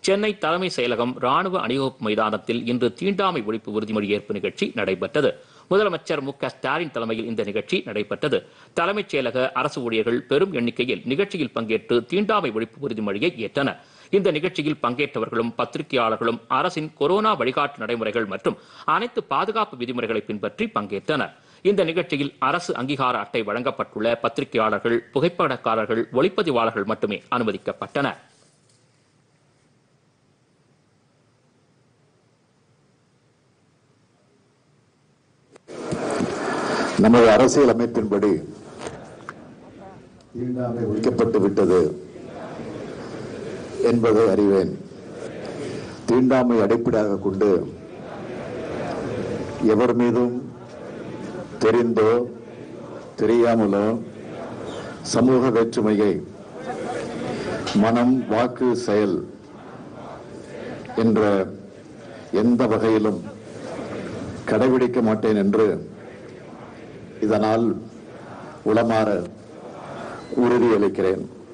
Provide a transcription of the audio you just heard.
சென்னை தலைமை செயலகம் ராணுவ அணிவகுப்பு மைதானத்தில் இன்று தீண்டாமை ஒழிப்பு உறுதிமொழி ஏற்பு நிகழ்ச்சி நடைபெற்றது முதலமைச்சர் மு க ஸ்டாலின் தலைமையில் இந்த நிகழ்ச்சி நடைபெற்றது தலைமைச் செயலக அரசு ஊழியர்கள் பெரும் எண்ணிக்கையில் நிகழ்ச்சியில் பங்கேற்று தீண்டாமை ஒழிப்பு உறுதிமொழியை ஏற்றனர் இந்த நிகழ்ச்சியில் பங்கேற்றவர்களும் பத்திரிகையாளர்களும் அரசின் கொரோனா வழிகாட்டு நடைமுறைகள் மற்றும் அனைத்து பாதுகாப்பு விதிமுறைகளை பின்பற்றி பங்கேற்றனர் இந்த நிகழ்ச்சியில் அரசு அங்கீகார அட்டை வழங்கப்பட்டுள்ள பத்திரிகையாளர்கள் புகைப்படக்காரர்கள் ஒளிப்பதிவாளர்கள் மட்டுமே அனுமதிக்கப்பட்டனர் நமது அரசியல் அமைப்பின்படி தீண்டாமை ஒழிக்கப்பட்டு விட்டது என்பதை அறிவேன் தீண்டாமை அடிப்படையாக கொண்டு எவர் மீதும் தெரிந்தோ தெரியாமலோ சமூக வேற்றுமையை மனம் வாக்கு செயல் என்ற எந்த வகையிலும் கடைபிடிக்க மாட்டேன் என்று இதனால் உளமாற உறுதியளிக்கிறேன்